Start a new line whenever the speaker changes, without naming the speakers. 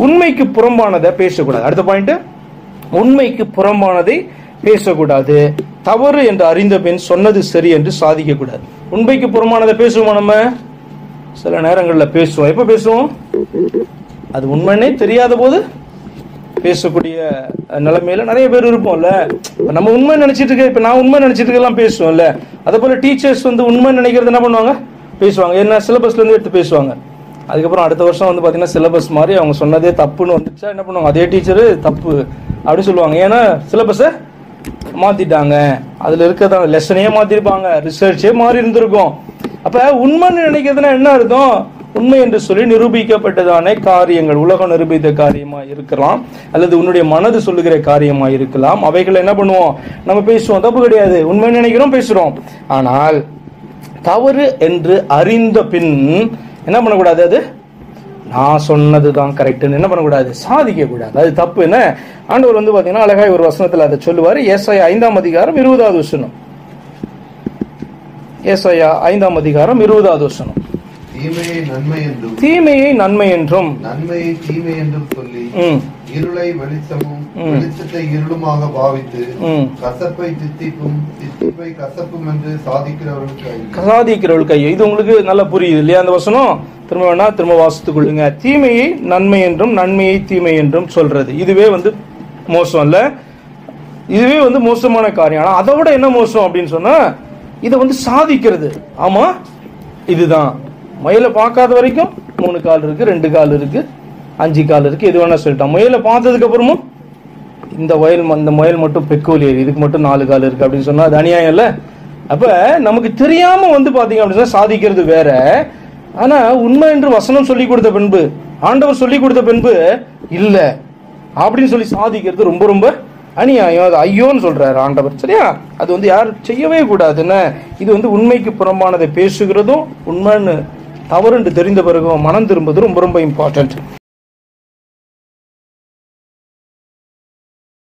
உண்மைக்கு புறம்பானதை பேசக்கூடாது அடுத்த பாயிண்ட் உண்மைக்கு புறம்பானதை பேசக்கூடாது தவறு என்று அறிந்த பின் சொன்னது சரி என்று சாதிக்க கூடாது உண்மைக்கு புறம்பானதை பேசுவோமா நம்ம சில நேரங்களில் பேசுவோம் எப்ப பேசுவோம் அது உண்மைன்னே தெரியாத போது பேசக்கூடிய நிலைமையில நிறைய பேர் இருப்போம்ல இப்ப நம்ம உண்மை நினைச்சிட்டு இருக்க இப்ப நான் உண்மை நினைச்சிட்டு இருக்கலாம் பேசுவோம்ல அதே போல டீச்சர்ஸ் வந்து உண்மை நினைக்கிறது என்ன பண்ணுவாங்க பேசுவாங்க என்ன சிலபஸ்ல இருந்து எடுத்து பேசுவாங்க அதுக்கப்புறம் அடுத்த வருஷம் வந்து பாத்தீங்கன்னா சிலபஸ் மாதிரி அவங்க சொன்னதே தப்புன்னு வந்துச்சா என்ன பண்ணுவாங்க அதே டீச்சரு தப்பு அப்படி சொல்லுவாங்க ஏன்னா சிலபஸை மாத்திட்டாங்க அதுல இருக்கிறத லெசனே மாத்திருப்பாங்க ரிசர்ச்சே மாறி இருந்திருக்கும் அப்ப உண்மைன்னு நினைக்கிறதுனா என்ன அர்த்தம் உண்மை என்று சொல்லி நிரூபிக்கப்பட்டதான காரியங்கள் உலகம் நிரூபித்த காரியமா இருக்கலாம் அல்லது உன்னுடைய மனது சொல்லுகிற காரியமா இருக்கலாம் அவைகளை என்ன பண்ணுவோம் நம்ம பேசுவோம் தப்பு கிடையாது உண்மை நினைக்கிறோம் பேசுறோம் ஆனால் தவறு என்று அறிந்த பின் என்ன பண்ணக்கூடாது அது நான் சொன்னது தான் கரெக்ட்னு என்ன பண்ணக்கூடாது சாதிக்க கூடாது அது தப்பு என்ன ஆண்டவர் வந்து பாத்தீங்கன்னா அழகாய் ஒரு வசனத்துல அதை சொல்லுவார் ஏசாயா ஐந்தாம் அதிகாரம் இருபதாவது வசனம் ஏசாயா ஐந்தாம் அதிகாரம் இருபதாவது வசனம்
தீமையை நன்மை என்றும்
தீமையை நன்மை என்றும்
நன்மையை தீமை என்றும் சொல்லி
ம்,
இருளை வெளிச்சமும்
ம்.
வெளிச்சத்தை இருளுமாக பாவித்து
ம்.
கசப்பை தித்திப்பும் தித்திப்பை கசப்பும் என்று சாதிக்கிறவர்களுக்கு ஐயோ.
சாதிக்கிறவள் கையோ இது உங்களுக்கு நல்லா புரியுது இல்லையா அந்த வசனம் திரும்ப வேணா திரும்ப வாசித்துக் கொள்ளுங்க தீமையை நன்மை என்றும் நன்மையை தீமை என்றும் சொல்றது இதுவே வந்து மோசம் இல்ல இதுவே வந்து மோசமான காரியம் ஆனா அதை விட என்ன மோசம் அப்படின்னு சொன்னா இதை வந்து சாதிக்கிறது ஆமா இதுதான் முயலை பார்க்காத வரைக்கும் மூணு கால் இருக்கு ரெண்டு கால் இருக்கு அஞ்சு கால் இருக்கு எது வேணா சொல்லிட்டான் முயலை பார்த்ததுக்கு அப்புறமும் இந்த வயல் ம- இந்த முயல் மட்டும் பெக்கோலியர் இதுக்கு மட்டும் நாலு கால் இருக்கு அப்படின்னு சொன்னா அது அநியாயம் இல்ல அப்ப நமக்கு தெரியாம வந்து பாத்தீங்க அப்படின்னு சொன்னா சாதிக்கிறது வேற ஆனா உண்மை என்று வசனம் சொல்லி கொடுத்த பின்பு ஆண்டவர் சொல்லி கொடுத்த பின்பு இல்ல அப்படின்னு சொல்லி சாதிக்கிறது ரொம்ப ரொம்ப அநியாயம் அது ஐயோன்னு சொல்றாரு ஆண்டவர் சரியா அது வந்து யார் செய்யவே கூடாதுன்னு இது வந்து உண்மைக்கு புறம்பானதை பேசுகிறதும் உண்மைன்னு தவறு என்று தெரிந்த பிறகும் மனம் திரும்புவது ரொம்ப ரொம்ப இம்பார்ட்டன்ட்